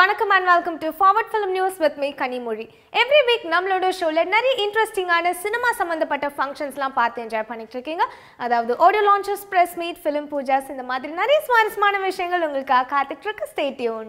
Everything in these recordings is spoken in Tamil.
வணக்கம் and welcome to forward film news with me Kanimozhi every week நம்மளோட ஷோவில் நிறைய இன்ட்ரெஸ்டிங்கான சினிமா சம்மந்தப்பட்ட ஃபங்க்ஷன்ஸ்லாம் பார்த்து என்ஜாய் பண்ணிட்டு இருக்கீங்க அதாவது audio launches press meet film poojas இந்த மாதிரி நிறைய சுவாரஸ்யமான விஷயங்கள் உங்களுக்காக காத்துட்டு இருக்கு ஸ்டேட்யூன்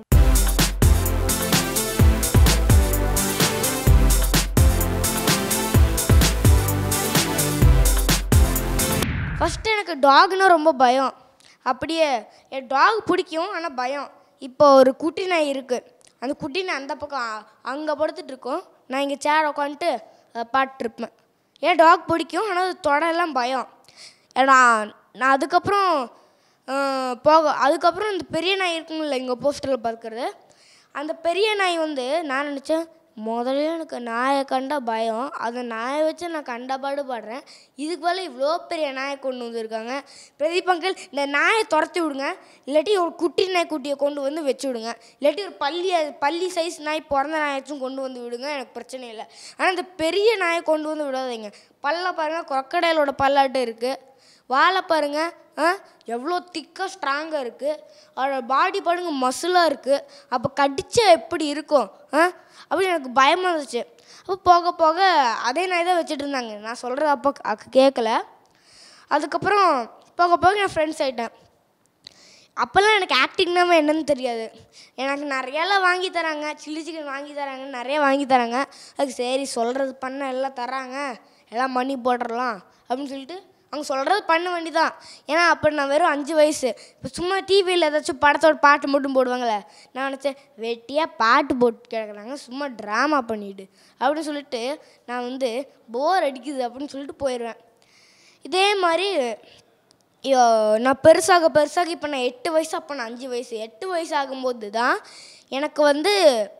ஃபஸ்ட்டு எனக்கு டாக்னா ரொம்ப பயம் அப்படியே என் டாக் பிடிக்கும் ஆனால் பயம் இப்போ ஒரு குட்டி நாய் இருக்குது அந்த குட்டி நாய் அந்த பக்கம் அங்கே படுத்துட்டு இருக்கும் நான் இங்கே சேர் உட்காந்துட்டு பாட்டுருப்பேன் ஏன் டாக் பிடிக்கும் ஆனால் அது தொடலாம் பயம் நான் நான் அதுக்கப்புறம் அஹ், போக அதுக்கப்புறம் இந்த பெரிய நாய் இருக்குங்கள இங்கே போஸ்டரில் பார்க்குறது அந்த பெரிய நாய் வந்து நான் நினச்சேன் முதல்ல எனக்கு நாயை கண்டா பயம் அந்த நாயை வச்சு நான் கண்டபாடு பாடுறேன் இதுக்கு மேலே இவ்வளோ பெரிய நாயை கொண்டு வந்திருக்காங்க பிரதீப் அங்கிள் இந்த நாயை துரத்தி விடுங்க இல்லாட்டி ஒரு குட்டி நாய் குட்டியை கொண்டு வந்து வச்சு விடுங்க இல்லாட்டி ஒரு பள்ளி பள்ளி சைஸ் நாய் பிறந்த நாயாச்சும் கொண்டு வந்து விடுங்க எனக்கு பிரச்சனை இல்லை ஆனால் இந்த பெரிய நாயை கொண்டு வந்து விடாதீங்க பல்ல பாருங்கள் crocodileோட பல்லாட்டு இருக்குது வாழை பாருங்க ஆ எவ்வளோ திக்காக ஸ்ட்ராங்காக இருக்குது அதோட பாடி பாருங்க மசிலாக இருக்குது அப்போ கடிச்சா எப்படி இருக்கும் ஆ அப்படி எனக்கு பயமாக இருந்துச்சு அப்போ போக போக அதே நாய் தான் வச்சுட்டு இருந்தாங்க நான் சொல்கிறது அப்போ அக்க கேட்கல அதுக்கப்புறம் போக போக என் ஃப்ரெண்ட்ஸ் ஆகிட்டேன் அப்போல்லாம் எனக்கு ஆக்டிங்னாம என்னன்னு தெரியாது எனக்கு நிறையெல்லாம் வாங்கி தராங்க சில்லி சிக்கன் வாங்கி தராங்க நிறைய வாங்கி தராங்க அதுக்கு சரி சொல்கிறது பண்ண எல்லாம் தராங்க எல்லாம் மணி போட்டுடலாம் அப்படின்னு சொல்லிட்டு அவங்க சொல்கிறது பண்ண வேண்டிதான் ஏன்னா அப்போ நான் வெறும் அஞ்சு வயசு இப்போ சும்மா டிவியில் ஏதாச்சும் படத்தோட பாட்டு மட்டும் போடுவாங்களே நான் நினச்சேன் வெட்டியாக பாட்டு போட்டு கிடக்குறாங்க சும்மா ட்ராமா பண்ணிட்டு அப்படின்னு சொல்லிட்டு நான் வந்து போர் அடிக்குது அப்படின்னு சொல்லிட்டு போயிடுவேன் இதே மாதிரி ஐயோ, நான் பெருசாக பெருசாக இப்போ நான் எட்டு வயசு அப்போ நான் அஞ்சு வயசு எட்டு வயசு ஆகும்போது தான் எனக்கு வந்து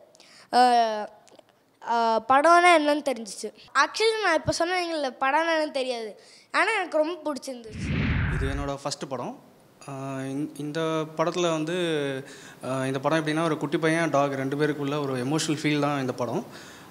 அஹ், அஹ், படம்னா என்னன்னு தெரிஞ்சிச்சு ஆக்சுவலி நான் இப்போ சொன்னீங்கல்ல படம்னா என்னன்னு தெரியாது ஆனால் எனக்கு ரொம்ப பிடிச்சிருந்துச்சு இது என்னோடய ஃபஸ்ட்டு படம் ஆஹ் இந்த- இந்த படத்தில் வந்து ஆஹ் இந்த படம் எப்படின்னா ஒரு குட்டி பையன் டாக் ரெண்டு பேருக்குள்ள ஒரு எமோஷனல் ஃபீல் தான் இந்த படம்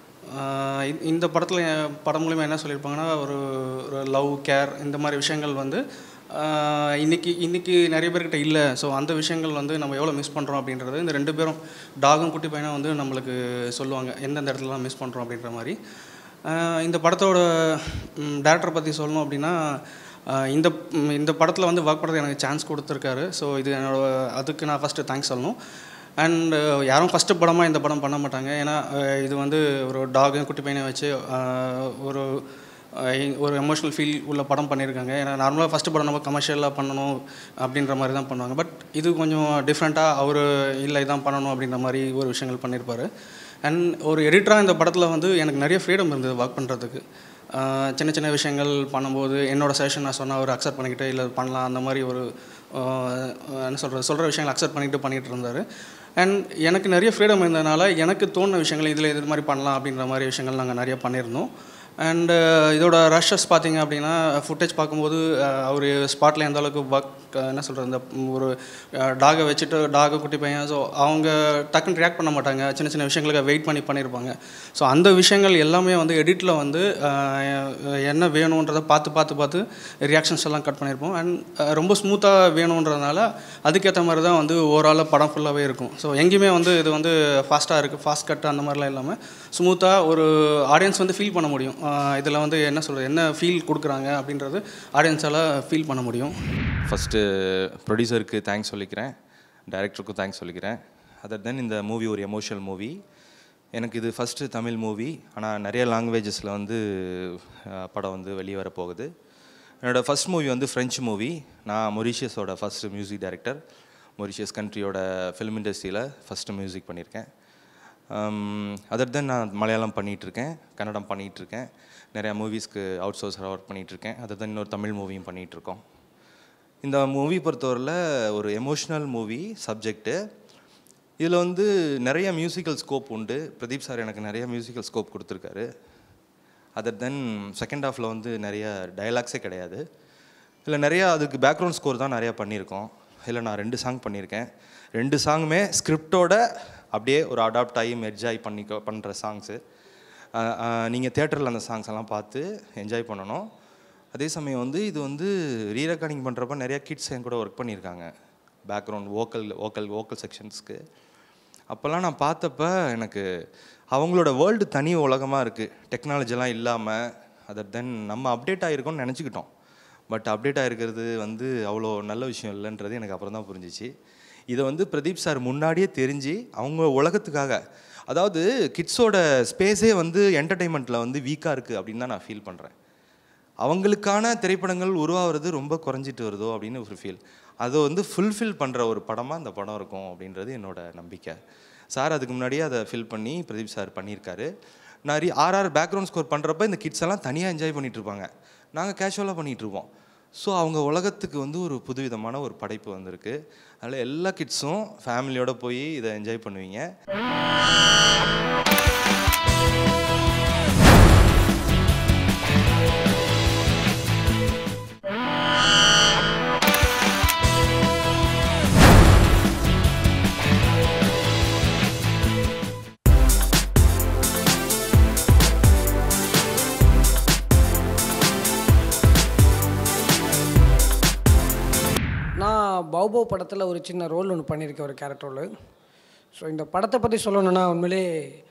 ஆஹ் இந்த- இந்த படத்தில் படம் மூலிமா என்ன சொல்லியிருப்பாங்கன்னா ஒரு ஒரு லவ் கேர் இந்த மாதிரி விஷயங்கள் வந்து ஆஹ் இன்னைக்கு இன்னைக்கு நிறைய பேர்கிட்ட இல்லை ஸோ அந்த விஷயங்கள் வந்து நம்ம எவ்வளோ மிஸ் பண்ணுறோம் அப்படின்றது இந்த ரெண்டு பேரும் டாகும் குட்டி பையனும் வந்து நம்மளுக்கு சொல்லுவாங்க எந்தெந்த இடத்துலலாம் மிஸ் பண்ணுறோம் அப்படின்ற மாதிரி ஆஹ் இந்த படத்தோட டேரக்டரை பற்றி சொல்லணும் அப்படின்னா ஆஹ் இந்த ம், இந்த படத்தில் வந்து ஒர்க் பண்ணுறது எனக்கு சான்ஸ் கொடுத்துருக்காரு ஸோ இது என்னோட அதுக்கு நான் ஃபஸ்ட்டு தேங்க்ஸ் சொல்லணும் அண்ட் யாரும் ஃபஸ்ட்டு படமாக இந்த படம் பண்ண மாட்டாங்க ஏன்னா ஆஹ் இது வந்து ஒரு டாகு குட்டி பையனை வச்சு ஆஹ் ஒரு ஆஹ் ஒரு எமோஷனல் ஃபீல் உள்ள படம் பண்ணியிருக்காங்க ஏன்னா நார்மலாக ஃபஸ்ட்டு படம் நம்ம கமர்ஷியலாக பண்ணணும் அப்படின்ற மாதிரி தான் பண்ணுவாங்க பட் இது கொஞ்சம் டிஃப்ரெண்ட்டாக அவர் இல்லை இதான் பண்ணணும் அப்படின்ற மாதிரி ஒரு விஷயங்கள் பண்ணியிருப்பார் அண்ட் ஒரு எடிட்டராக இந்த படத்தில் வந்து எனக்கு நிறைய ஃப்ரீடம் இருந்தது ஒர்க் பண்ணுறதுக்கு சின்ன சின்ன விஷயங்கள் பண்ணும்போது என்னோட சஜஷன் நான் சொன்னால் அவர் அக்செப்ட் பண்ணிக்கிட்டு இல்லை பண்ணலாம் அந்த மாதிரி ஒரு ஆஹ் என்ன சொல்கிறது சொல்கிற விஷயங்களை அக்செப்ட் பண்ணிக்கிட்டு பண்ணிகிட்டு இருந்தார் அண்ட் எனக்கு நிறைய ஃப்ரீடம் இருந்ததுனால எனக்கு தோணுன விஷயங்கள் இதில் இது மாதிரி பண்ணலாம் அப்படின்ற மாதிரி விஷயங்கள் நாங்கள் நிறைய பண்ணியிருந்தோம் அண்டு இதோட ரஷஸ் பார்த்தீங்க அப்படின்னா ஃபுட்டேஜ் பார்க்கும்போது அவர் ஸ்பாட்டில் எந்த அளவுக்கு ஒர்க் என்ன சொல்கிறது இந்த ஒரு டாகை வச்சுட்டு டாகை குட்டி பையன் ஸோ அவங்க டக்குன்னு ரியாக்ட் பண்ண மாட்டாங்க சின்ன சின்ன விஷயங்களுக்கு வெயிட் பண்ணி பண்ணியிருப்பாங்க ஸோ அந்த விஷயங்கள் எல்லாமே வந்து எடிட்டில் வந்து அஹ், என்ன வேணுன்றதை பார்த்து பார்த்து பார்த்து ரியாக்ஷன்ஸ் எல்லாம் கட் பண்ணியிருப்போம் அண்ட் ரொம்ப ஸ்மூத்தாக வேணுன்றதுனால அதுக்கேற்ற மாதிரி தான் வந்து ஓவராலாக படம் ஃபுல்லாகவே இருக்கும் ஸோ எங்கேயுமே வந்து இது வந்து ஃபாஸ்ட்டாக இருக்குது ஃபாஸ்ட் கட் அந்த மாதிரிலாம் இல்லாமல் ஸ்மூத்தாக ஒரு ஆடியன்ஸ் வந்து ஃபீல் பண்ண முடியும் இதில் வந்து என்ன சொல்கிறது என்ன ஃபீல் கொடுக்குறாங்க அப்படின்றது ஆடியன்ஸால் ஃபீல் பண்ண முடியும் ஃபஸ்ட்டு ப்ரொடியூசருக்கு தேங்க்ஸ் சொல்லிக்கிறேன் டைரக்டருக்கும் தேங்க்ஸ் சொல்லிக்கிறேன் அதர் தென் இந்த மூவி ஒரு எமோஷனல் மூவி எனக்கு இது ஃபஸ்ட்டு தமிழ் மூவி ஆனால் நிறைய லாங்குவேஜஸில் வந்து அஹ், படம் வந்து வெளியே வர போகுது என்னோடய ஃபஸ்ட் மூவி வந்து ஃப்ரெஞ்சு மூவி நான் மொரிஷியஸோட ஃபஸ்ட்டு மியூசிக் டைரக்டர் மொரிஷியஸ் கண்ட்ரியோட ஃபிலிம் இண்டஸ்ட்ரியில் ஃபஸ்ட்டு மியூசிக் பண்ணியிருக்கேன் அதர் தென் நான் மலையாளம் பண்ணிகிட்ருக்கேன் கன்னடம் பண்ணிகிட்ருக்கேன் நிறையா மூவிஸ்க்கு அவுட் சோர்ஸராக ஒர்க் பண்ணிகிட்ருக்கேன் அதர் தென் இன்னொரு தமிழ் மூவியும் பண்ணிகிட்ருக்கோம் இந்த மூவி பொறுத்தவரையில் ஒரு எமோஷ்னல் மூவி சப்ஜெக்ட்டு இதில் வந்து நிறைய மியூசிக்கல் ஸ்கோப் உண்டு பிரதீப் சார் எனக்கு நிறைய மியூசிக்கல் ஸ்கோப் கொடுத்துருக்காரு அதர் தென் செகண்ட் ஹாஃபில் வந்து நிறைய டயலாக்ஸே கிடையாது இதில் நிறையா அதுக்கு பேக்ரவுண்ட் ஸ்கோர் தான் நிறையா பண்ணியிருக்கோம் இதில் நான் ரெண்டு சாங் பண்ணியிருக்கேன் ரெண்டு சாங்குமே ஸ்கிரிப்டோட அப்படியே ஒரு அடாப்ட் ஆகி மெர்ஜ் ஆகி பண்ணி பண்ணுற சாங்ஸு நீங்கள் தேட்டரில் அந்த சாங்ஸ் எல்லாம் பார்த்து என்ஜாய் பண்ணணும் அதே சமயம் வந்து இது வந்து ரீ ரெக்கார்டிங் பண்ணுறப்ப நிறையா கிட்ஸ் என் கூட ஒர்க் பண்ணியிருக்காங்க பேக்ரவுண்ட் வோக்கல் வோக்கல் வோக்கல் செக்ஷன்ஸ்க்கு அப்போல்லாம் நான் பார்த்தப்ப எனக்கு அவங்களோட வேர்ல்டு தனி உலகமாக இருக்குது டெக்னாலஜிலாம் இல்லாமல் அதை தென் நம்ம அப்டேட் ஆகிருக்கோம்னு நினச்சிக்கிட்டோம் பட் அப்டேட் ஆகிருக்கிறது வந்து அவ்வளோ நல்ல விஷயம் இல்லைன்றது எனக்கு அப்புறம் தான் புரிஞ்சிச்சு இதை வந்து பிரதீப் சார் முன்னாடியே தெரிஞ்சு அவங்க உலகத்துக்காக அதாவது கிட்ஸோட ஸ்பேஸே வந்து என்டர்டெயின்மெண்ட்டில் வந்து வீக்காக இருக்குது அப்படின்னு தான் நான் ஃபீல் பண்ணுறேன் அவங்களுக்கான திரைப்படங்கள் உருவாகிறது ரொம்ப குறைஞ்சிட்டு வருதோ அப்படின்னு ஒரு ஃபீல் அதை வந்து ஃபுல்ஃபில் பண்ணுற ஒரு படமாக இந்த படம் இருக்கும் அப்படின்றது என்னோட நம்பிக்கை சார் அதுக்கு முன்னாடியே அதை ஃபில் பண்ணி பிரதீப் சார் பண்ணியிருக்காரு நிறைய ஆர்ஆர் பேக்ரவுண்ட் ஸ்கோர் பண்ணுறப்ப இந்த கிட்ஸ் எல்லாம் தனியாக என்ஜாய் பண்ணிட்டு இருப்பாங்க நாங்கள் கேஷுவலாக பண்ணிகிட்டு இருப்போம் ஸோ அவங்க உலகத்துக்கு வந்து ஒரு புதுவிதமான ஒரு படைப்பு வந்திருக்கு அதனால் எல்லா கிட்ஸும் ஃபேமிலியோட போய் இதை என்ஜாய் பண்ணுவீங்க நான் பௌபோ படத்தில் ஒரு சின்ன ரோல் ஒன்று பண்ணியிருக்கேன் ஒரு கேரக்டர் ரோல் ஸோ இந்த படத்தை பற்றி சொல்லணும்னா உண்மையிலே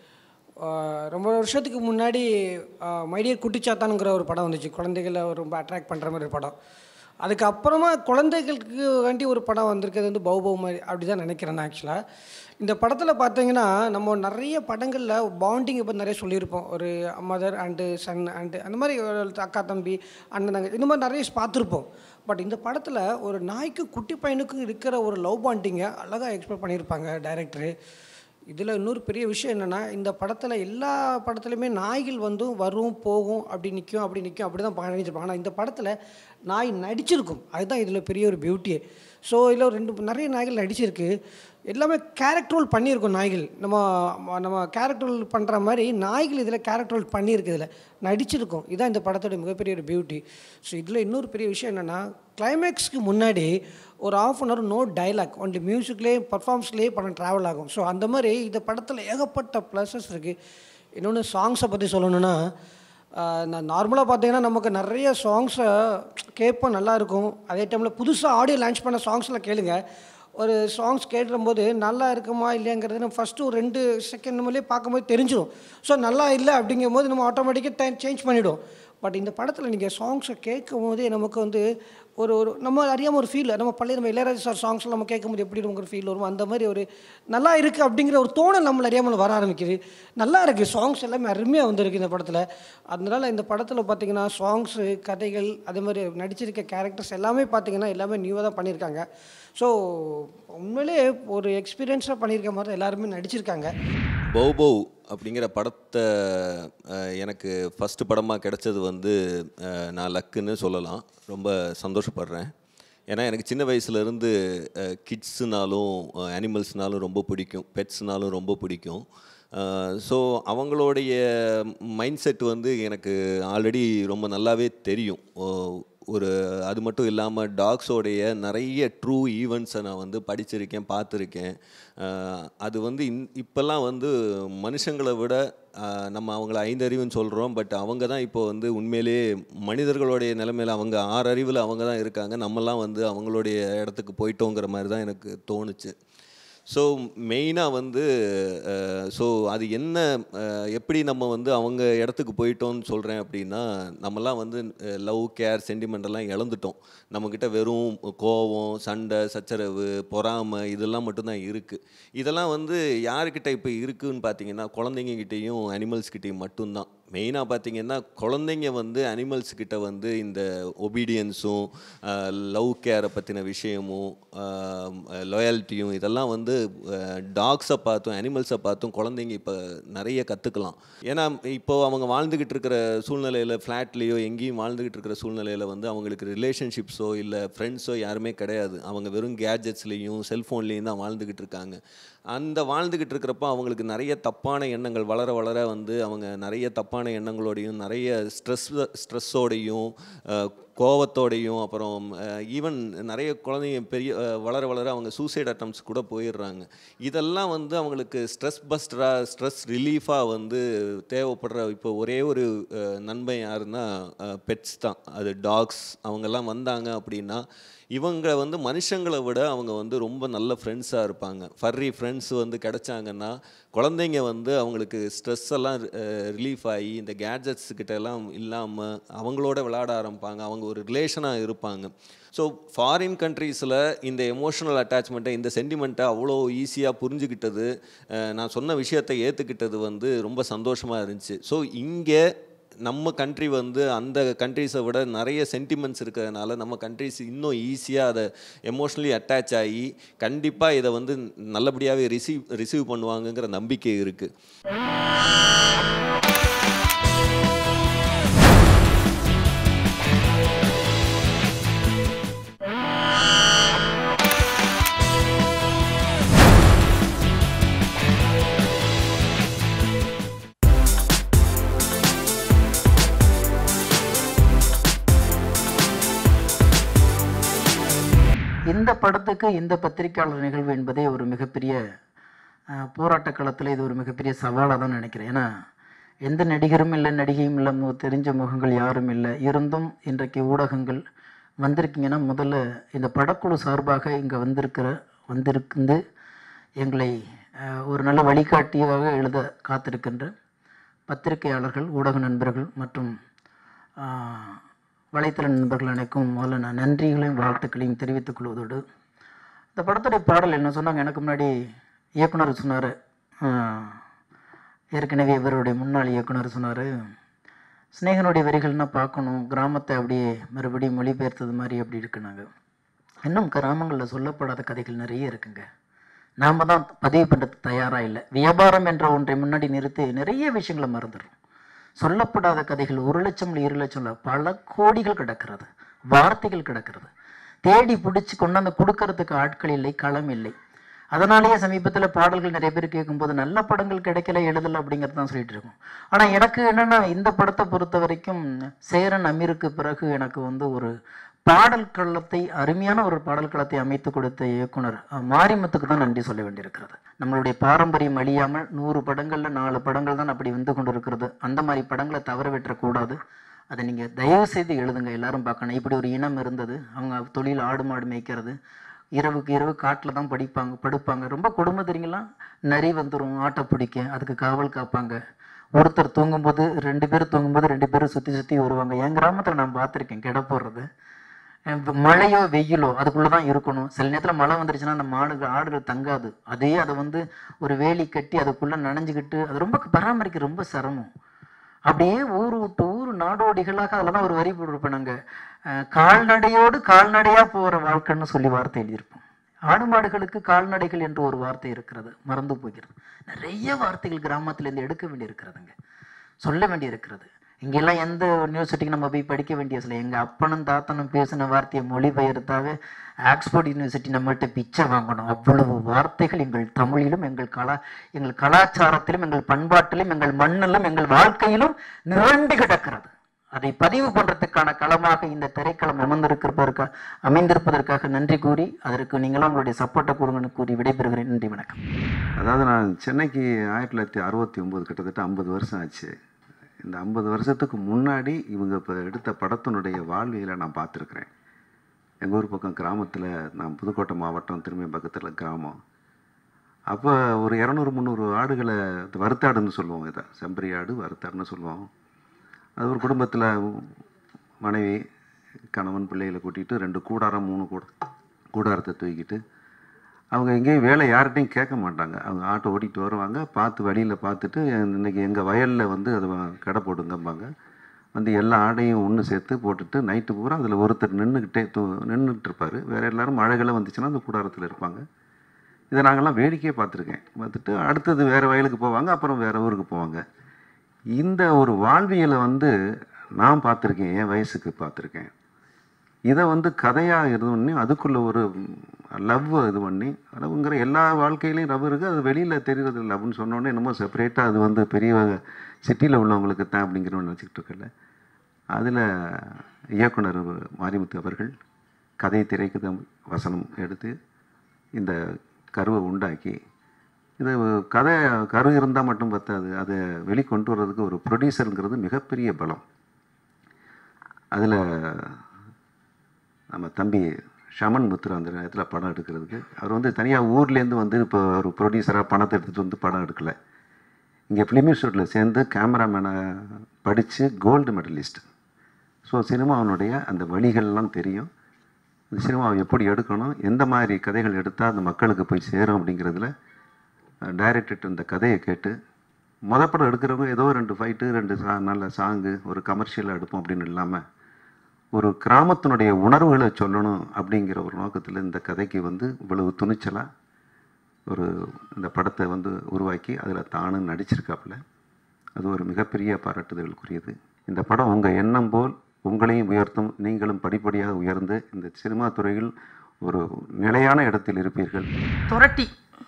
ஆஹ், ரொம்ப வருஷத்துக்கு முன்னாடி மைடியர் குட்டிச்சாத்தானுங்கிற ஒரு படம் வந்துச்சு குழந்தைகளை ரொம்ப அட்ராக்ட் பண்ணுற மாதிரி ஒரு படம் அதுக்கப்புறமா குழந்தைகளுக்கு வேண்டி ஒரு படம் வந்திருக்கிறது வந்து பௌபோ மாதிரி அப்படி தான் நினைக்கிறேன் நான் ஆக்சுவலாக இந்த படத்தில் பார்த்தீங்கன்னா நம்ம நிறைய படங்களில் பாண்டிங்கை பற்றி நிறைய சொல்லியிருப்போம் ஒரு மதர் அண்டு சன் அண்டு அந்த மாதிரி ஒரு அக்கா தம்பி அண்ணன் தங்கச்சி இந்த மாதிரி நிறைய பார்த்துருப்போம் பட் இந்த படத்தில் ஒரு நாய்க்கும் குட்டி பையனுக்கும் இருக்கிற ஒரு லவ் பாண்டிங்கை அழகாக எக்ஸ்பிளைன் பண்ணியிருப்பாங்க டைரக்டரு இதில் இன்னொரு பெரிய விஷயம் என்னென்னா இந்த படத்தில் எல்லா படத்துலையுமே நாய்கள் வந்து வரும் போகும் அப்படி நிற்கும் அப்படி நிற்கும் அப்படி தான் பண்ணிச்சிருப்பாங்க ஆனால் இந்த படத்தில் நாய் நடிச்சிருக்கும் அதுதான் இதில் பெரிய ஒரு பியூட்டியே ஸோ இதில் ஒரு ரெண்டு நிறைய நாய்கள் நடிச்சிருக்கு எல்லாமே கேரக்டர் ரோல் பண்ணியிருக்கோம் நாய்கள் நம்ம நம்ம கேரக்டர் ரோல் பண்ணுற மாதிரி நாய்கள் இதில் கேரக்டர் ரோல் பண்ணியிருக்கு இதில் நடிச்சிருக்கோம் இதுதான் இந்த படத்தோட மிகப்பெரிய ஒரு பியூட்டி ஸோ இதில் இன்னொரு பெரிய விஷயம் என்னென்னா கிளைமேக்ஸ்க்கு முன்னாடி ஒரு half an hour no dialogue only மியூசிக்லேயே பர்ஃபார்மன்ஸ்லேயே படம் ட்ராவல் ஆகும் ஸோ அந்த மாதிரி இந்த படத்தில் ஏகப்பட்ட ப்ளஸஸ் இருக்குது இன்னொன்று சாங்ஸை பற்றி சொல்லணும்னா ஆஹ், நான் நார்மலாக பார்த்தீங்கன்னா நமக்கு நிறைய சாங்ஸை கேட்போம் நல்லா இருக்கும் அதே டைமில் புதுசாக ஆடியோ லான்ச் பண்ண சாங்ஸில் கேளுங்க ஒரு சாங்ஸ் கேட்டும்போது நல்லா இருக்குமா இல்லையாங்கிறது நம்ம ஃபஸ்ட்டு ஒரு ரெண்டு செகண்ட் நம்மளே பார்க்கும்போது தெரிஞ்சிடும் ஸோ நல்லா இல்லை அப்படிங்கும்போது நம்ம ஆட்டோமேட்டிக்காக டைம் சேஞ்ச் பண்ணிவிடும் பட் இந்த படத்தில் நீங்கள் சாங்ஸை கேட்கும் போதே நமக்கு வந்து ஒரு ஒரு நம்ம அறியாமல் ஒரு ஃபீல் நம்ம பழைய நம்ம இளையராஜா சார் சாங்ஸ் நம்ம கேட்கும்போது எப்படி நமக்கு ஒரு ஃபீல் வரும் அந்த மாதிரி ஒரு நல்லா இருக்குது அப்படிங்கிற ஒரு தோணல் நம்மள அறியாமல் வர ஆரம்பிக்குது நல்லா இருக்குது சாங்ஸ் எல்லாமே அருமையாக வந்திருக்கு இந்த படத்தில் அதனால இந்த படத்தில் பார்த்தீங்கன்னா சாங்ஸு கதைகள் அதே மாதிரி நடிச்சிருக்க கேரக்டர்ஸ் எல்லாமே பார்த்தீங்கன்னா எல்லாமே நியூவாக தான் பண்ணியிருக்காங்க ஸோ உண்மையிலே ஒரு எக்ஸ்பீரியன்ஸாக பண்ணியிருக்க மாதிரி தான் எல்லாருமே நடிச்சிருக்காங்க பௌபௌ அப்படிங்கிற படத்தை அஹ், எனக்கு ஃபஸ்ட்டு படமாக கிடைச்சது வந்து அஹ், நான் லக்குன்னு சொல்லலாம் ரொம்ப சந்தோஷப்படுறேன் ஏன்னா எனக்கு சின்ன வயசுலேருந்து கிட்ஸுனாலும் அனிமல்ஸ்னாலும் ரொம்ப பிடிக்கும் பெட்ஸ்னாலும் ரொம்ப பிடிக்கும் ஸோ அவங்களுடைய மைண்ட் செட் வந்து எனக்கு ஆல்ரெடி ரொம்ப நல்லாவே தெரியும் ஓ- ஒரு அது மட்டும் இல்லாமல் டாக்ஸோடைய நிறைய ட்ரூ ஈவெண்ட்ஸை நான் வந்து படிச்சிருக்கேன் பார்த்துருக்கேன் அஹ் அது வந்து இன் இப்போல்லாம் வந்து மனுஷங்களை விட அஹ் நம்ம அவங்கள ஐந்தறிவுன்னு சொல்கிறோம் பட் அவங்க தான் இப்போ வந்து உண்மையிலேயே மனிதர்களுடைய நிலைமையில் அவங்க ஆறு அறிவில் அவங்க தான் இருக்காங்க நம்மலாம் வந்து அவங்களுடைய இடத்துக்கு போயிட்டோங்கிற மாதிரி தான் எனக்கு தோணுச்சு ஸோ மெயினாக வந்து ஸோ அது என்ன அஹ், எப்படி நம்ம வந்து அவங்க இடத்துக்கு போயிட்டோம்னு சொல்கிறேன் அப்படின்னா நம்மலாம் வந்து லவ் கேர் சென்டிமெண்ட் எல்லாம் இழந்துட்டோம் நம்மக்கிட்ட வெறும் கோவம் சண்டை சச்சரவு பொறாமை இதெல்லாம் மட்டும்தான் இருக்குது இதெல்லாம் வந்து யாருக்கிட்ட இப்போ இருக்குன்னு பார்த்தீங்கன்னா குழந்தைங்ககிட்டேயும் அனிமல்ஸ்கிட்டேயும் மட்டும்தான் மெயினாக பார்த்தீங்கன்னா குழந்தைங்க வந்து அனிமல்ஸ் கிட்ட வந்து இந்த ஒபீடியன்ஸும் லவ் கேரை பற்றின விஷயமும் லாயல்ட்டியும் இதெல்லாம் வந்து டாக்ஸை பார்த்தும் அனிமல்ஸை பார்த்தும் குழந்தைங்க இப்போ நிறைய கற்றுக்கலாம் ஏன்னா இப்போ அவங்க வாழ்ந்துக்கிட்டு இருக்கிற சூழ்நிலையில் ஃப்ளாட்லேயோ எங்கேயும் வாழ்ந்துக்கிட்டு இருக்கிற சூழ்நிலையில் வந்து அவங்களுக்கு ரிலேஷன்ஷிப்ஸோ இல்லை ஃப்ரெண்ட்ஸோ யாருமே கிடையாது அவங்க வெறும் கேஜெட்ஸ்லேயும் செல்ஃபோன்லேயும் தான் வாழ்ந்துக்கிட்டு இருக்காங்க அந்த வாழ்ந்துக்கிட்டு இருக்கிறப்ப அவங்களுக்கு நிறைய தப்பான எண்ணங்கள் வளர வளர வந்து அவங்க நிறைய தப்பான எண்ணங்களோடையும் நிறைய ஸ்ட்ரெஸ் ஸ்ட்ரெஸ்ஸோடையும் கோவத்தோடையும் அப்புறம் ஈவன் நிறைய குழந்தைங்க பெரிய அஹ், வளர வளர அவங்க சூசைட் அட்டம்ஸ் கூட போயிடுறாங்க இதெல்லாம் வந்து அவங்களுக்கு ஸ்ட்ரெஸ் பஸ்டராக ஸ்ட்ரெஸ் ரிலீஃபாக வந்து தேவைப்படுற இப்போ ஒரே ஒரு அஹ், நன்மை யாருன்னா பெட்ஸ் தான் அது டாக்ஸ் அவங்கெல்லாம் வந்தாங்க அப்படின்னா இவங்க வந்து மனுஷங்களை விட அவங்க வந்து ரொம்ப நல்ல ஃப்ரெண்ட்ஸாக இருப்பாங்க ஃபர்ரி ஃப்ரெண்ட்ஸ் வந்து கிடைச்சாங்கன்னா குழந்தைங்க வந்து அவங்களுக்கு ஸ்ட்ரெஸ் எல்லாம் ரிலீஃப் ஆகி இந்த கேட்ஜெட்ஸ் கிட்ட எல்லாம் இல்லாமல் அவங்களோட விளையாட ஆரம்பிப்பாங்க அவங்க ஒரு ரிலேஷனாக இருப்பாங்க ஸோ ஃபாரின் கண்ட்ரீஸில் இந்த எமோஷனல் அட்டாச்மெண்ட்டை இந்த சென்டிமெண்ட்டை அவ்வளோ ஈஸியாக புரிஞ்சுக்கிட்டது அஹ், நான் சொன்ன விஷயத்தை ஏற்றுக்கிட்டது வந்து ரொம்ப சந்தோஷமாக இருந்துச்சு ஸோ இங்கே நம்ம கண்ட்ரி வந்து அந்த கண்ட்ரீஸை விட நிறைய சென்டிமெண்ட்ஸ் இருக்கிறதுனால நம்ம கண்ட்ரிஸ் இன்னும் ஈஸியாக அதை எமோஷ்னலி அட்டாச் ஆகி கண்டிப்பாக இதை வந்து நல்லபடியாகவே ரிசீவ் ரிசீவ் பண்ணுவாங்கங்கிற நம்பிக்கை இருக்குது இந்த படத்துக்கு இந்த பத்திரிக்கையாளர் நிகழ்வு என்பதே ஒரு மிகப்பெரிய அஹ், போராட்ட களத்தில் இது ஒரு மிகப்பெரிய சவாலாக தான் நினைக்கிறேன் ஏன்னா எந்த நடிகரும் இல்லை நடிகையும் இல்லை மு தெரிஞ்ச முகங்கள் யாரும் இல்லை இருந்தும் இன்றைக்கு ஊடகங்கள் வந்திருக்கீங்கன்னா முதல்ல இந்த படக்குழு சார்பாக இங்கே வந்திருக்கிற வந்திருந்து எங்களை அஹ், ஒரு நல்ல வழிகாட்டியாக எழுத காத்திருக்கின்ற பத்திரிகையாளர்கள் ஊடக நண்பர்கள் மற்றும் ஆஹ், வலைத்தள நண்பர்கள் அனைக்கும் முதல்ல நான் நன்றிகளையும் வாழ்த்துக்களையும் தெரிவித்துக் கொள்வதோடு இந்த படத்துடைய பாடல் என்ன சொன்னாங்க எனக்கு முன்னாடி இயக்குனர் சொன்னார் ஏற்கனவே இவருடைய முன்னாள் இயக்குனர் சொன்னார் ஸ்நேகனுடைய வரிகள்னா பார்க்கணும் கிராமத்தை அப்படியே மறுபடியும் மொழிபெயர்த்தது மாதிரி அப்படி இருக்குனாங்க இன்னும் கிராமங்களில் சொல்லப்படாத கதைகள் நிறைய இருக்குங்க நாம் தான் பதிவு பண்ணுறது தயாராக இல்லை வியாபாரம் என்ற ஒன்றை முன்னாடி நிறுத்தி நிறைய விஷயங்களை மறந்துடுறோம் சொல்லப்படாத கதைகள் ஒரு லட்சம் இல்லை இரு லட்சம் இல்லை பல கோடிகள் கிடக்கிறது வார்த்தைகள் கிடக்கிறது தேடி பிடிச்சி கொண்டாந்து கொடுக்கறதுக்கு ஆட்கள் இல்லை களம் இல்லை அதனாலேயே சமீபத்தில் பாடல்கள் நிறைய பேர் கேட்கும்போது நல்ல படங்கள் கிடைக்கல எழுதல அப்படிங்கிறது தான் சொல்லிட்டு இருக்கோம் ஆனால் எனக்கு என்னென்னா இந்த படத்தை பொறுத்த வரைக்கும் சேரன் அமீருக்கு பிறகு எனக்கு வந்து ஒரு பாடல் களத்தை அருமையான ஒரு பாடல் களத்தை அமைத்து கொடுத்த இயக்குனர் அஹ், மாரிமுத்துக்கு தான் நன்றி சொல்ல வேண்டியிருக்கிறது நம்மளுடைய பாரம்பரியம் அழியாமல் நூறு படங்களில் நாலு படங்கள் தான் அப்படி வந்து கொண்டு இருக்கிறது அந்த மாதிரி படங்களை தவற விட்டுறக்கூடாது அதை நீங்கள் தயவு செய்து எழுதுங்க எல்லாரும் பார்க்கணும் இப்படி ஒரு இனம் இருந்தது அவங்க தொழில் ஆடு மாடு மேய்க்கிறது இரவுக்கு இரவு காட்டில் தான் படிப்பாங்க படுப்பாங்க ரொம்ப கொடுமை தெரியுங்களா நரி வந்துடும் ஆட்டை பிடிக்க அதுக்கு காவல் காப்பாங்க ஒருத்தர் தூங்கும்போது ரெண்டு பேர் தூங்கும்போது ரெண்டு பேரும் சுற்றி சுற்றி வருவாங்க என் கிராமத்தில் நான் பார்த்துருக்கேன் கிட போடுறது அஹ் மழையோ வெயிலோ அதுக்குள்ளே தான் இருக்கணும் சில நேரத்தில் மழை வந்துருச்சுன்னா அந்த மாடுகள் ஆடுகள் தங்காது அதே அதை வந்து ஒரு வேலி கட்டி அதுக்குள்ளே நனைஞ்சுக்கிட்டு அது ரொம்ப பராமரிக்க ரொம்ப சிரமம் அப்படியே ஊர் விட்டு ஊர் நாடோடிகளாக அதில் தான் ஒரு வரி போட்டிருப்பேன் நாங்கள் கால்நடையோடு கால்நடையாக போகிற வாழ்க்கைன்னு சொல்லி வார்த்தை எழுதியிருப்போம் ஆடு மாடுகளுக்கு கால்நடைகள் என்று ஒரு வார்த்தை இருக்கிறது மறந்து போகிறது நிறைய வார்த்தைகள் கிராமத்துலேருந்து எடுக்க வேண்டியிருக்கிறதுங்க சொல்ல வேண்டியிருக்கிறது இங்கெல்லாம் எந்த யூனிவர்சிட்டிக்கு நம்ம போய் படிக்க வேண்டிய சில எங்கள் அப்பனும் தாத்தனும் பேசின வார்த்தையை மொழிபெயர்த்தாவே ஆக்ஸ்போர்ட் யூனிவர்சிட்டி நம்மள்ட்ட பிச்சை வாங்கணும் அவ்வளவு வார்த்தைகள் எங்கள் தமிழிலும் எங்கள் கலா எங்கள் கலாச்சாரத்திலும் எங்கள் பண்பாட்டிலும் எங்கள் மண்ணிலும் எங்கள் வாழ்க்கையிலும் நிரம்பி கிடக்கிறது அதை பதிவு பண்ணுறதுக்கான களமாக இந்த திரைக்களம் அமர்ந்திருப்பதற்காக அமைந்திருப்பதற்காக நன்றி கூறி அதற்கு நீங்களும் உங்களுடைய சப்போர்ட்டை கூறுங்கன்னு கூறி விடைபெறுகிறேன் நன்றி வணக்கம் அதாவது நான் சென்னைக்கு ஆயிரத்தி தொள்ளாயிரத்தி அறுபத்தி ஒம்பது கிட்டத்தட்ட ஐம்பது வருஷம் ஆச்சு இந்த ஐம்பது வருஷத்துக்கு முன்னாடி இவங்க இப்போ எடுத்த படத்தினுடைய வாழ்வியலை நான் பார்த்துருக்குறேன் எங்கள் ஊர் பக்கம் கிராமத்தில் நான் புதுக்கோட்டை மாவட்டம் திரும்பி பக்கத்தில் கிராமம் அப்போ ஒரு இரநூறு முந்நூறு ஆடுகளை வறுத்தாடுன்னு சொல்லுவோம் இதை செம்பரி ஆடு வறுத்தாடுன்னு சொல்லுவோம் அது ஒரு குடும்பத்தில் மனைவி கணவன் பிள்ளைகளை கூட்டிகிட்டு ரெண்டு கூடாரம் மூணு கூட கூடாரத்தை தூக்கிட்டு அவங்க எங்கேயும் வேலை யார்கிட்டையும் கேட்க மாட்டாங்க அவங்க ஆட்டோ ஓட்டிகிட்டு வருவாங்க பார்த்து வழியில் பார்த்துட்டு இன்னைக்கு எங்கள் வயலில் வந்து அதை வ- கடை போடுங்கம்பாங்க வந்து எல்லா ஆடையும் ஒன்று சேர்த்து போட்டுட்டு நைட்டு பூரா அதில் ஒருத்தர் நின்றுக்கிட்டே தூ நின்றுட்டு இருப்பார் வேறு எல்லாரும் மழைகளை வந்துச்சுன்னா அந்த கூடாரத்தில் இருப்பாங்க இதை நாங்கள்லாம் வேடிக்கையே பார்த்துருக்கேன் பார்த்துட்டு அடுத்தது வேறு வயலுக்கு போவாங்க அப்புறம் வேறு ஊருக்கு போவாங்க இந்த ஒரு வாழ்வியலை வந்து நான் பார்த்துருக்கேன் என் வயசுக்கு பார்த்துருக்கேன் இதை வந்து கதையாக இது பண்ணி அதுக்குள்ளே ஒரு லவ் இது பண்ணி லவ்ங்கிற எல்லா வாழ்க்கையிலையும் லவ் இருக்குது அது வெளியில் தெரிகிறது லவ்னு சொன்னோன்னே என்னமோ செப்பரேட்டாக அது வந்து பெரிய சிட்டியில் உள்ளவங்களுக்கு தான் அப்படிங்கிற நினச்சிக்கிட்டு இருக்கல அதில் இயக்குனர் மாரிமுத்து அவர்கள் கதை திரைக்கதை வசனம் எடுத்து இந்த கருவை உண்டாக்கி இது கதை கரு இருந்தால் மட்டும் பத்தாது அதை வெளிக்கொண்டு வர்றதுக்கு ஒரு ப்ரொடியூசருங்கிறது மிகப்பெரிய பலம் அதில் நம்ம தம்பி ஷமன் முத்துரா அந்த நேரத்தில் படம் எடுக்கிறதுக்கு அவர் வந்து தனியாக ஊர்லேருந்து வந்து இப்போ ஒரு ப்ரொடியூசராக பணத்தை எடுத்துகிட்டு வந்து படம் எடுக்கலை இங்கே ஃபிலிம் இன்ஸ்டியூட்டில் சேர்ந்து கேமராமேனை படித்து கோல்டு மெடலிஸ்ட் ஸோ சினிமாவினுடைய அந்த வழிகள்லாம் தெரியும் இந்த சினிமாவை எப்படி எடுக்கணும் எந்த மாதிரி கதைகள் எடுத்தால் அந்த மக்களுக்கு போய் சேரும் அப்படிங்கிறதுல டைரக்டர் இந்த கதையை கேட்டு மொதல் படம் எடுக்கிறவங்க ஏதோ ரெண்டு ஃபைட்டு ரெண்டு சா நல்ல சாங்கு ஒரு கமர்ஷியலாக எடுப்போம் அப்படின்னு இல்லாமல் ஒரு கிராமத்தினுடைய உணர்வுகளை சொல்லணும் அப்படிங்கிற ஒரு நோக்கத்தில் இந்த கதைக்கு வந்து இவ்வளவு துணிச்சலாக ஒரு இந்த படத்தை வந்து உருவாக்கி அதில் தானும் நடிச்சிருக்காப்புல அது ஒரு மிகப்பெரிய பாராட்டுதலுக்குரியது இந்த படம் உங்கள் எண்ணம் போல் உங்களையும் உயர்த்தும் நீங்களும் படிப்படியாக உயர்ந்து இந்த சினிமா துறையில் ஒரு நிலையான இடத்தில் இருப்பீர்கள் துரட்டி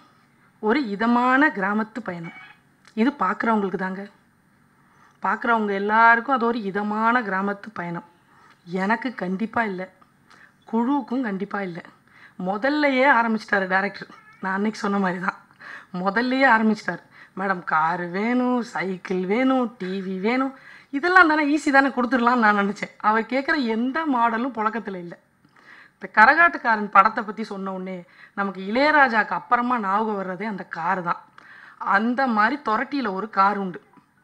ஒரு இதமான கிராமத்து பயணம் இது பார்க்குறவங்களுக்கு தாங்க பார்க்குறவங்க எல்லாருக்கும் அது ஒரு இதமான கிராமத்து பயணம் எனக்கு கண்டிப்பாக இல்லை குழுவுக்கும் கண்டிப்பாக இல்லை முதல்லையே ஆரம்பிச்சிட்டாரு டேரக்டர் நான் அன்னைக்கு சொன்ன மாதிரி தான் முதல்லையே ஆரம்பிச்சிட்டாரு மேடம் காரு வேணும் சைக்கிள் வேணும் டிவி வேணும் இதெல்லாம் தானே ஈஸி தானே கொடுத்துடலாம்னு நான் நினச்சேன் அவர் கேட்குற எந்த மாடலும் புழக்கத்தில் இல்லை இந்த கரகாட்டுக்காரன் படத்தை பற்றி சொன்ன உடனே நமக்கு இளையராஜாக்கு அப்புறமா ஞாபகம் வர்றதே அந்த கார் தான் அந்த மாதிரி துரட்டியில் ஒரு கார் உண்டு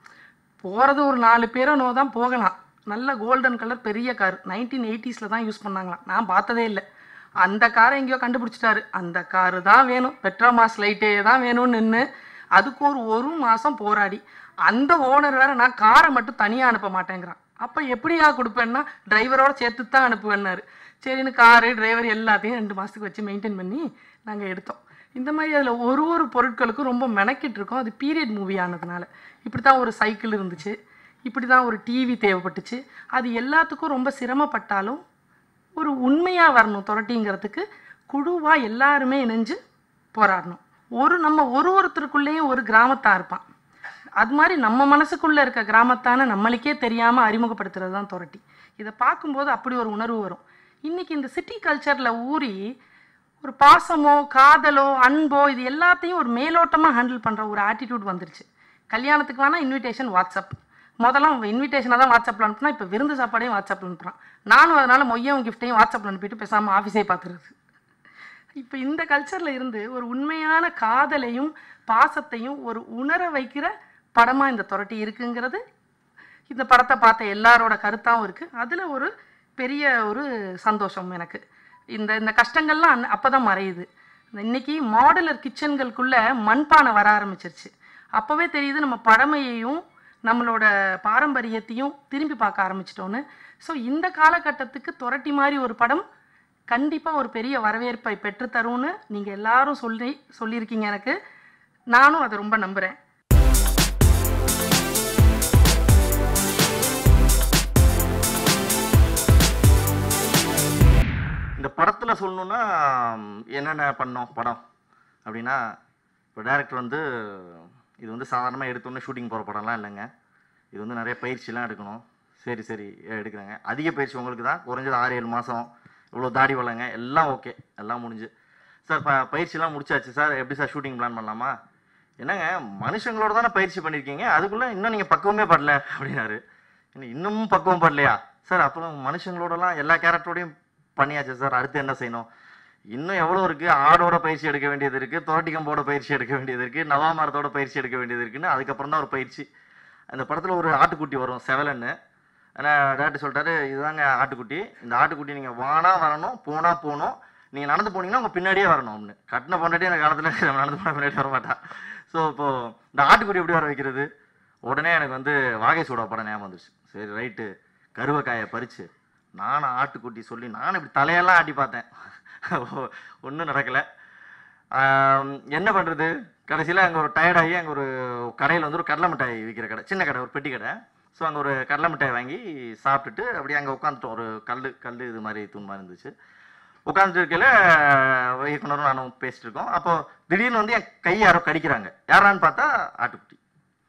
போகிறது ஒரு நாலு பேரோ நோ தான் போகலாம் நல்ல கோல்டன் கலர் பெரிய கார் நைன்டீன் எயிட்டிஸில் தான் யூஸ் பண்ணாங்களாம் நான் பார்த்ததே இல்லை அந்த காரை எங்கேயோ கண்டுபிடிச்சிட்டாரு அந்த காரு தான் வேணும் பெட்ரோமாஸ் லைட்டே தான் வேணும்னு நின்று அதுக்கு ஒரு ஒரு மாதம் போராடி அந்த ஓனர் வேற நான் காரை மட்டும் தனியாக அனுப்ப மாட்டேங்கிறான் அப்போ எப்படியா கொடுப்பேன்னா டிரைவரோட சேர்த்து தான் அனுப்புவேன்னாரு சரின்னு காரு டிரைவர் எல்லாத்தையும் ரெண்டு மாதத்துக்கு வச்சு மெயின்டைன் பண்ணி நாங்கள் எடுத்தோம் இந்த மாதிரி அதில் ஒரு ஒரு பொருட்களுக்கும் ரொம்ப மெனக்கிட்டு இருக்கோம் அது பீரியட் மூவி ஆனதுனால இப்படி தான் ஒரு சைக்கிள் இருந்துச்சு இப்படி தான் ஒரு டிவி தேவைப்பட்டுச்சு அது எல்லாத்துக்கும் ரொம்ப சிரமப்பட்டாலும் ஒரு உண்மையாக வரணும் துரட்டிங்கிறதுக்கு குழுவாக எல்லாருமே இணைஞ்சு போராடணும் ஒரு நம்ம ஒரு ஒருத்தருக்குள்ளேயும் ஒரு கிராமத்தான் இருப்பான் அது மாதிரி நம்ம மனசுக்குள்ளே இருக்க கிராமத்தான நம்மளுக்கே தெரியாமல் அறிமுகப்படுத்துறது தான் துரட்டி இதை பார்க்கும்போது அப்படி ஒரு உணர்வு வரும் இன்றைக்கி இந்த சிட்டி கல்ச்சரில் ஊறி ஒரு பாசமோ காதலோ அன்போ இது எல்லாத்தையும் ஒரு மேலோட்டமாக ஹேண்டில் பண்ணுற ஒரு ஆட்டிடியூட் வந்துருச்சு கல்யாணத்துக்கு வேணால் இன்விடேஷன் வாட்ஸ்அப் முதல்ல இன்விடேஷனாக தான் வாட்ஸ்அப்பில் அனுப்புனா இப்போ விருந்து சாப்பாடையும் வாட்ஸ்அப்பில் அனுப்புகிறான் நானும் அதனால் மொய்யும் கிஃப்ட்டையும் வாட்ஸ்அப்பில் அனுப்பிட்டு பேசாமல் ஆஃபீஸே பார்த்துருது இப்போ இந்த கல்ச்சரில் இருந்து ஒரு உண்மையான காதலையும் பாசத்தையும் ஒரு உணர வைக்கிற படமாக இந்த துரட்டி இருக்குங்கிறது இந்த படத்தை பார்த்த எல்லாரோட கருத்தாகவும் இருக்குது அதில் ஒரு பெரிய ஒரு சந்தோஷம் எனக்கு இந்த இந்த கஷ்டங்கள்லாம் அன்ன அப்போ தான் மறையுது இந்த இன்னைக்கு மாடுலர் கிச்சன்களுக்குள்ளே மண்பானை வர ஆரம்பிச்சிருச்சு அப்போவே தெரியுது நம்ம பழமையையும் நம்மளோட பாரம்பரியத்தையும் திரும்பி பார்க்க ஆரம்பிச்சிட்டோன்னு ஸோ இந்த காலகட்டத்துக்கு துரட்டி மாதிரி ஒரு படம் கண்டிப்பாக ஒரு பெரிய வரவேற்பை பெற்றுத்தரும்னு நீங்கள் எல்லாரும் சொல்லி சொல்லியிருக்கீங்க எனக்கு நானும் அதை ரொம்ப நம்புகிறேன் இந்த படத்தில் சொல்லணுன்னா ம், என்னென்ன பண்ணோம் படம் அப்படின்னா இப்போ டேரக்டர் வந்து இது வந்து சாதாரணமாக எடுத்தோன்னே ஷூட்டிங் போகிற படம்லாம் இல்லைங்க இது வந்து நிறைய பயிற்சிலாம் எடுக்கணும் சரி சரி எடுக்கிறாங்க அதிக பயிற்சி உங்களுக்கு தான் குறைஞ்சது ஆறு ஏழு மாதம் இவ்வளோ தாடி வளங்க எல்லாம் ஓகே எல்லாம் முடிஞ்சு சார் ப பயிற்சிலாம் முடிச்சாச்சு சார் எப்படி சார் ஷூட்டிங் பிளான் பண்ணலாமா என்னங்க மனுஷங்களோட தானே பயிற்சி பண்ணியிருக்கீங்க அதுக்குள்ளே இன்னும் நீங்கள் பக்குவமே படல அப்படின்னாரு என்ன இன்னமும் பக்குவம் படலையா சார் அப்புறம் மனுஷங்களோடலாம் எல்லா கேரக்டரோடையும் பண்ணியாச்சு சார் அடுத்து என்ன செய்யணும் இன்னும் எவ்வளோ இருக்குது ஆடோட பயிற்சி எடுக்க வேண்டியது இருக்குது தோட்டிக்கம்போட பயிற்சி எடுக்க வேண்டியது இருக்குது நவாமரத்தோட பயிற்சி எடுக்க வேண்டியது இருக்குன்னு அதுக்கப்புறம் தான் ஒரு பயிற்சி அந்த படத்தில் ஒரு ஆட்டுக்குட்டி வரும் செவலன்னு ஆனால் டேரக்டர் சொல்லிட்டாரு இதுதாங்க ஆட்டுக்குட்டி இந்த ஆட்டுக்குட்டி நீங்கள் வானா வரணும் போனா போகணும் நீங்கள் நடந்து போனீங்கன்னா உங்கள் பின்னாடியே வரணும் அப்படின்னு கட்டின பொண்டாட்டி அந்த காலத்தில் நடந்து போன பின்னாடி வர மாட்டா ஸோ இப்போது இந்த ஆட்டுக்குட்டி எப்படி வர வைக்கிறது உடனே எனக்கு வந்து வாகை சூடா படம் ஞாபகம் வந்துருச்சு சரி ரைட்டு கருவக்காயை பறித்து நானும் ஆட்டுக்குட்டி சொல்லி நானும் இப்படி தலையெல்லாம் ஆட்டி பார்த்தேன் ஒன்றும் நடக்கலை ஆம், என்ன பண்ணுறது கடைசியில் அங்கே ஒரு டயர்டாகி அங்கே ஒரு கடையில் வந்து ஒரு கடலை மிட்டாய் விற்கிற கடை சின்ன கடை ஒரு பெட்டி கடை ஸோ அங்கே ஒரு கடலை மிட்டாய் வாங்கி சாப்பிட்டுட்டு அப்படியே அங்கே உட்காந்துட்டோம் ஒரு கல் கல் இது மாதிரி தூண் மாதிரி இருந்துச்சு உட்காந்துட்டு இருக்கையில இயக்குனரும் நானும் பேசிட்டு இருக்கோம் அப்போ திடீர்னு வந்து என் கை யாரோ கடிக்கிறாங்க யாரான்னு பார்த்தா ஆட்டுக்குட்டி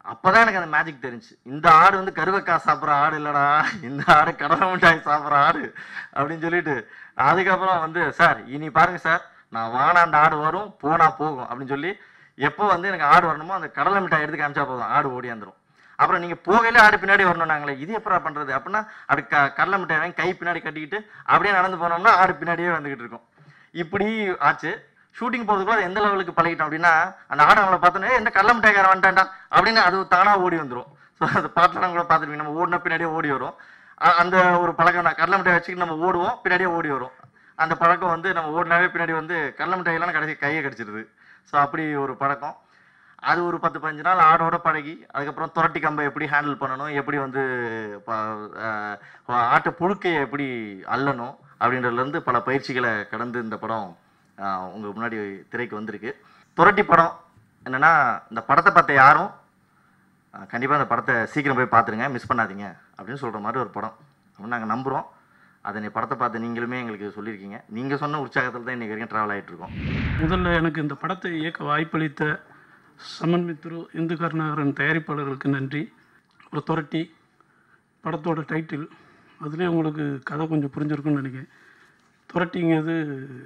அப்போ தான் எனக்கு அந்த மேஜிக் தெரிஞ்சு இந்த ஆடு வந்து கருவக்காய் சாப்பிட்ற ஆடு இல்லைடா இந்த ஆடு கடலை மிட்டாய் சாப்பிட்ற ஆடு அப்படின்னு சொல்லிட்டு அதுக்கப்புறம் வந்து சார் இனி பாருங்க சார் நான் வானா அந்த ஆடு வரும் போனா போகும் அப்படின்னு சொல்லி எப்போ வந்து எனக்கு ஆடு வரணுமோ அந்த கடலை மிட்டாய் எடுத்து காமிச்சா போதும் ஆடு ஓடியாந்துரும் அப்புறம் நீங்கள் போகையில ஆடு பின்னாடி வரணும் நாங்களே இது எப்படா பண்ணுறது அப்படின்னா அப்படி க கடலை மிட்டாய் வாங்கி கை பின்னாடி கட்டிக்கிட்டு அப்படியே நடந்து போனோம்னா ஆடு பின்னாடியே வந்துக்கிட்டு இருக்கும் இப்படி ஆச்சு ஷூட்டிங் போகிறதுக்குள்ள அது எந்த லெவலுக்கு பழகிட்டோம் அப்படின்னா அந்த ஆடு நம்மளை பார்த்தோன்னே என்ன கடலை மிட்டாய்க்காரன் வந்துட்டான்டா அப்படின்னு அது தானாக ஓடி வந்துடும் ஸோ அந்த பாட்டெல்லாம் கூட பார்த்துருப்பீங்க நம்ம ஓடின பின்னாடியே ஓடி வரும் அ- அந்த ஒரு பழக்கம் தான் கடலை மிட்டாய் வச்சுக்கிட்டு நம்ம ஓடுவோம் பின்னாடியே ஓடி வரும் அந்த பழக்கம் வந்து நம்ம ஓடினாவே பின்னாடி வந்து கடலை மிட்டாயெல்லாம் கடைசி கையை கடிச்சிடுது ஸோ அப்படி ஒரு பழக்கம் அது ஒரு பத்து பதினஞ்சு நாள் ஆடோட பழகி அதுக்கப்புறம் துரட்டி கம்பை எப்படி ஹேண்டில் பண்ணணும் எப்படி வந்து ப- அஹ் ஆட்டு புழுக்கையை எப்படி அள்ளணும் அப்படின்றதுலேருந்து பல பயிற்சிகளை கடந்து இந்த படம் அஹ் உங்க முன்னாடி திரைக்கு வந்திருக்கு துரட்டி படம் என்னன்னா இந்த படத்தை பார்த்த யாரும் கண்டிப்பாக இந்த படத்தை சீக்கிரம் போய் பார்த்துருங்க மிஸ் பண்ணாதீங்க அப்படின்னு சொல்கிற மாதிரி ஒரு படம் அப்படின்னு நாங்கள் நம்புகிறோம் அதை நீ படத்தை பார்த்து நீங்களுமே எங்களுக்கு சொல்லியிருக்கீங்க நீங்கள் சொன்ன உற்சாகத்தில் தான் இன்றைக்கி வரைக்கும் ட்ராவல் ஆகிட்டு இருக்கோம் முதல்ல எனக்கு இந்த படத்தை இயக்க வாய்ப்பளித்த சமன் மித்ரு இந்து கருணாகரன் தயாரிப்பாளர்களுக்கு நன்றி அப்புறம் துரட்டி படத்தோட டைட்டில் அதுலேயே உங்களுக்கு கதை கொஞ்சம் புரிஞ்சிருக்கும்னு நினைக்கிறேன் துரட்டிங்கிறது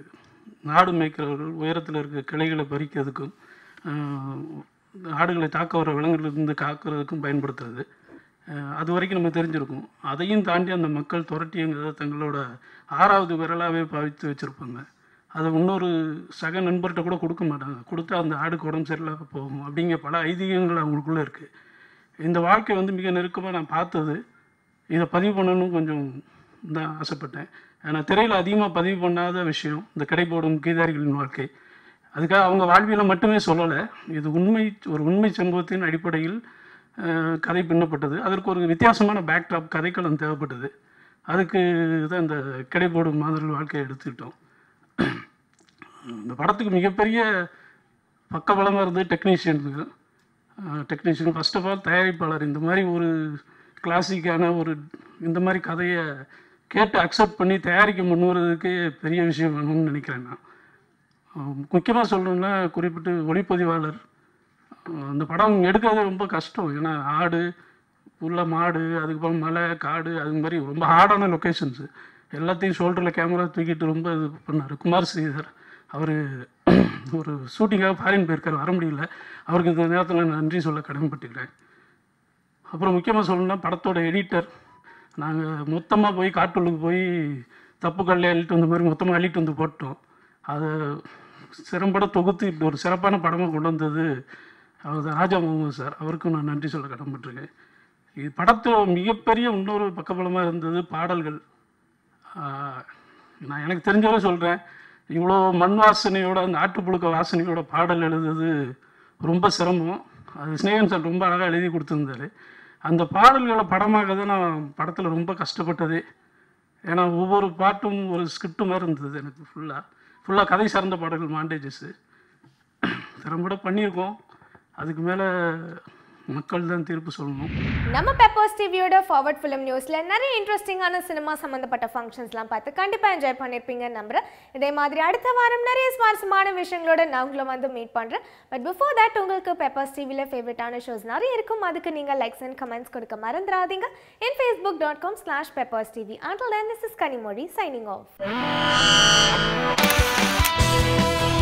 நாடு மேய்க்கிறவர்கள் உயரத்தில் இருக்க கிளைகளை பறிக்கிறதுக்கும் ஆஹ், ஆடுகளை தாக்க வர விலங்குகளிலிருந்து காக்கிறதுக்கும் பயன்படுத்துறது ஆஹ், அது வரைக்கும் நம்ம தெரிஞ்சிருக்கும் அதையும் தாண்டி அந்த மக்கள் துரட்டிங்கிறத தங்களோட ஆறாவது விரலாகவே பாவித்து வச்சுருப்பாங்க அதை இன்னொரு சக நண்பர்கிட்ட கூட கொடுக்க மாட்டாங்க கொடுத்தா அந்த ஆடுக்கு உடம்பு சரியில்லாம போகும் அப்படிங்கிற பல ஐதீகங்கள் அவங்களுக்குள்ளே இருக்குது இந்த வாழ்க்கை வந்து மிக நெருக்கமாக நான் பார்த்தது இதை பதிவு பண்ணணும்னு கொஞ்சம் தான் ஆசைப்பட்டேன் ஏன்னா திரையில் அதிகமாக பதிவு பண்ணாத விஷயம் இந்த கடைபோடும் கீதாரிகளின் வாழ்க்கை அதுக்காக அவங்க வாழ்வியலை மட்டுமே சொல்லலை இது உண்மை ஒரு உண்மை சம்பவத்தின் அடிப்படையில் அஹ், கதை பின்னப்பட்டது அதற்கு ஒரு வித்தியாசமான பேக்ட்ராப் கதைக்களம் தேவைப்பட்டது அதுக்கு தான் இந்த கடைபோடும் மாதிரி வாழ்க்கையை எடுத்துக்கிட்டோம் இந்த படத்துக்கு மிகப்பெரிய பக்கபலமாக இருந்தது டெக்னீஷியனுக்கு டெக்னீஷியன் ஃபர்ஸ்ட் ஆஃப் ஆல் தயாரிப்பாளர் இந்த மாதிரி ஒரு கிளாசிக்கான ஒரு இந்த மாதிரி கதையை கேட்டு அக்செப்ட் பண்ணி தயாரிக்க முன்னுறதுக்கு பெரிய விஷயம் வேணும்னு நினைக்கிறேன் நான் முக்கியமாக சொல்லணும்னா குறிப்பிட்டு ஒளிப்பதிவாளர் அஹ் அந்த படம் எடுக்கிறது ரொம்ப கஷ்டம் ஏன்னா ஆடு உள்ள மாடு அதுக்கப்புறம் மலை காடு அது மாதிரி ரொம்ப ஹார்டான லொக்கேஷன்ஸு எல்லாத்தையும் ஷோல்டரில் கேமரா தூக்கிட்டு ரொம்ப இது பண்ணார் குமார் ஸ்ரீதர் அவர் ஒரு ஷூட்டிங்காக ஃபாரின் போயிருக்கார் வர முடியல அவருக்கு இந்த நேரத்தில் நான் நன்றி சொல்ல கடமைப்பட்டுக்கிறேன் அப்புறம் முக்கியமாக சொல்லணும்னா படத்தோட எடிட்டர் நாங்கள் மொத்தமாக போய் காட்டுள்ளுக்கு போய் தப்பு கல்லை அள்ளிட்டு வந்த மாதிரி மொத்தமாக அள்ளிட்டு வந்து போட்டோம் அதை சிறம்பட தொகுத்து இப்படி ஒரு சிறப்பான படமாக கொண்டு வந்தது அவர் ராஜா முகமது சார் அவருக்கும் நான் நன்றி சொல்ல கடமைப்பட்டிருக்கேன் இது படத்தோட மிகப்பெரிய இன்னொரு பக்கபலமாக இருந்தது பாடல்கள் ஆஹ் நான் எனக்கு தெரிஞ்சவரை சொல்கிறேன் இவ்வளோ மண் வாசனையோட அந்த ஆட்டுப்புழுக்க வாசனையோட பாடல் எழுதுறது ரொம்ப சிரமம் அது ஸ்னேகன் சார் ரொம்ப அழகாக எழுதி கொடுத்துருந்தாரு அந்த பாடல்களை படமாக தான் நான் படத்தில் ரொம்ப கஷ்டப்பட்டதே ஏன்னா ஒவ்வொரு பாட்டும் ஒரு ஸ்கிரிப்ட் மாதிரி இருந்தது எனக்கு ஃபுல்லாக ஃபுல்லாக கதை சார்ந்த பாடல்கள் மாண்டேஜஸ்ஸு திறம்பட பண்ணியிருக்கோம் அதுக்கு மேலே மக்கள் தான் தீர்ப்பு சொல்லணும் நம்ம பெப்பர்ஸ் டிவியோட ஃபார்வர்ட் ஃபிலிம் நியூஸில் நிறைய இன்ட்ரெஸ்டிங்கான சினிமா சம்மந்தப்பட்ட ஃபங்க்ஷன்ஸ்லாம் பார்த்து கண்டிப்பாக என்ஜாய் பண்ணியிருப்பீங்க நம்புறேன் இதே மாதிரி அடுத்த வாரம் நிறைய சுவாரஸ்யமான விஷயங்களோட நான் உங்களை வந்து மீட் பண்ணுறேன் பட் பிஃபோர் தட் உங்களுக்கு பெப்பர்ஸ் டிவியில் ஃபேவரட்டான ஷோஸ் நிறைய இருக்கும் அதுக்கு நீங்கள் லைக்ஸ் அண்ட் கமெண்ட்ஸ் கொடுக்க மறந்துடாதீங்க என் Facebook dot com slash Peppers TV until then this is Kanimozhi signing of